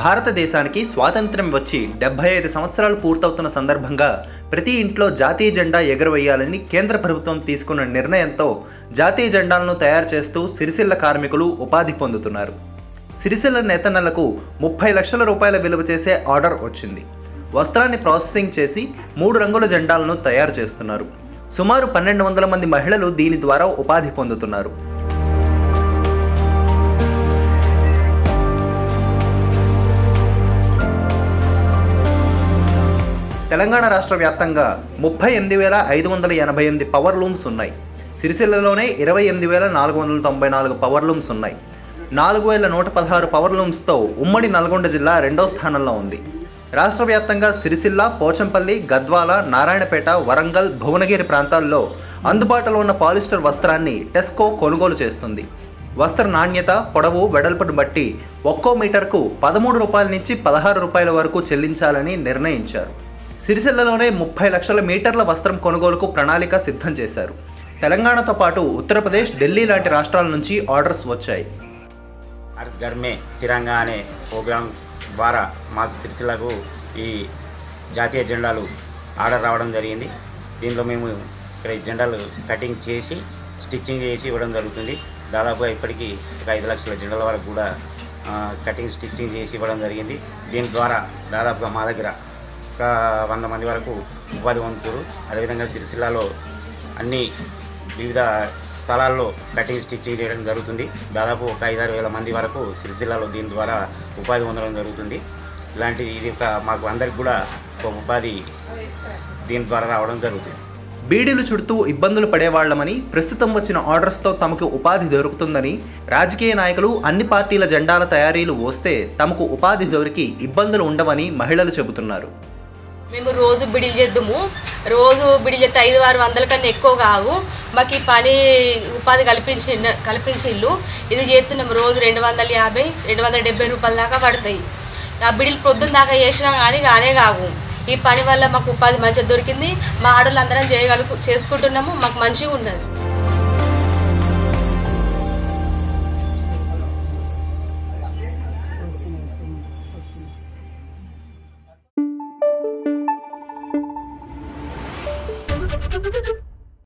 భారతదేశానికి స్వాతంత్ర్యం వచ్చి డెబ్బై ఐదు సంవత్సరాలు పూర్తవుతున్న సందర్భంగా ప్రతి ఇంట్లో జాతీయ జెండా ఎగురవేయాలని కేంద్ర ప్రభుత్వం తీసుకున్న నిర్ణయంతో జాతీయ జెండాలను తయారు చేస్తూ సిరిసిల్ల కార్మికులు ఉపాధి పొందుతున్నారు సిరిసిల్ల నేతన్నలకు ముప్పై లక్షల రూపాయల విలువ చేసే ఆర్డర్ వచ్చింది వస్త్రాన్ని ప్రాసెసింగ్ చేసి మూడు రంగుల జెండాలను తయారు చేస్తున్నారు సుమారు పన్నెండు వందల మంది మహిళలు దీని ద్వారా ఉపాధి పొందుతున్నారు తెలంగాణ రాష్ట్ర వ్యాప్తంగా ముప్పై ఎనిమిది వేల ఐదు వందల ఎనభై ఎనిమిది పవర్ లూమ్స్ ఉన్నాయి సిరిసిల్లలోనే ఇరవై ఎనిమిది వేల నాలుగు వందల తొంభై నాలుగు పవర్ లూమ్స్ ఉన్నాయి నాలుగు వేల నూట పదహారు పవర్ లూమ్స్తో ఉమ్మడి నల్గొండ జిల్లా రెండో స్థానంలో ఉంది రాష్ట్ర వ్యాప్తంగా సిరిసిల్ల పోచంపల్లి గద్వాల నారాయణపేట వరంగల్ భువనగిరి ప్రాంతాల్లో అందుబాటులో ఉన్న పాలిస్టర్ వస్త్రాన్ని టెస్కో కొనుగోలు చేస్తుంది వస్త్ర నాణ్యత పొడవు వెడల్పును బట్టి ఒక్కో మీటర్కు పదమూడు రూపాయల నుంచి పదహారు రూపాయల వరకు చెల్లించాలని నిర్ణయించారు సిరిసిల్లలోనే ముప్పై లక్షల మీటర్ల వస్త్రం కొనుగోలుకు ప్రణాళిక సిద్ధం చేశారు తెలంగాణతో పాటు ఉత్తరప్రదేశ్ ఢిల్లీ లాంటి రాష్ట్రాల నుంచి ఆర్డర్స్ వచ్చాయి హర్ ఘర్ మే తిరంగా అనే ప్రోగ్రాం ద్వారా మాకు సిరిసిల్లకు ఈ జాతీయ జెండాలు ఆర్డర్ రావడం జరిగింది దీనిలో మేము ఇక్కడ ఈ జెండాలు కటింగ్ చేసి స్టిచ్చింగ్ చేసి ఇవ్వడం జరుగుతుంది దాదాపుగా ఇప్పటికీ ఒక ఐదు లక్షల జెండాల వరకు కూడా ఆ, కటింగ్ స్టిచ్చింగ్ చేసి ఇవ్వడం జరిగింది దీని ద్వారా దాదాపుగా మా దగ్గర ఒక వంద మంది వరకు ఉపాధి పొందుతారు అదేవిధంగా సిరిసిల్లాలో అన్ని వివిధ స్థలాల్లో కటింగ్ స్టిచ్చింగ్ చేయడం జరుగుతుంది దాదాపు ఒక ఐదారు వేల మంది వరకు సిరిసిల్లాలో దీని ద్వారా ఉపాధి పొందడం జరుగుతుంది ఇలాంటి ఇది ఒక మాకు అందరికి కూడా ఒక ఉపాధి దీని ద్వారా రావడం జరుగుతుంది బీడీలు చుడుతూ ఇబ్బందులు పడేవాళ్లమని ప్రస్తుతం వచ్చిన ఆర్డర్స్తో తమకు ఉపాధి దొరుకుతుందని రాజకీయ నాయకులు అన్ని పార్టీల జెండాల తయారీలు వస్తే తమకు ఉపాధి దొరికి ఇబ్బందులు ఉండవని మహిళలు చెబుతున్నారు మేము రోజు బిడిలు చేద్దాము రోజు బిడిలు చేస్తే ఐదు ఆరు వందల కన్నా ఎక్కువ కావు మాకు ఈ పని ఉపాధి కల్పించి కల్పించిళ్ళు ఇది చేస్తున్నాం రోజు రెండు వందల యాభై రెండు వందల డెబ్బై రూపాయల దాకా పడతాయి ఆ బిడిలు పొద్దున్న దాకా చేసినా కానీ కానే కావు ఈ పని వల్ల మాకు ఉపాధి మంచిగా దొరికింది మా ఆడవాళ్ళు అందరం చేయగలుగు చేసుకుంటున్నాము మాకు మంచిగా ఉన్నది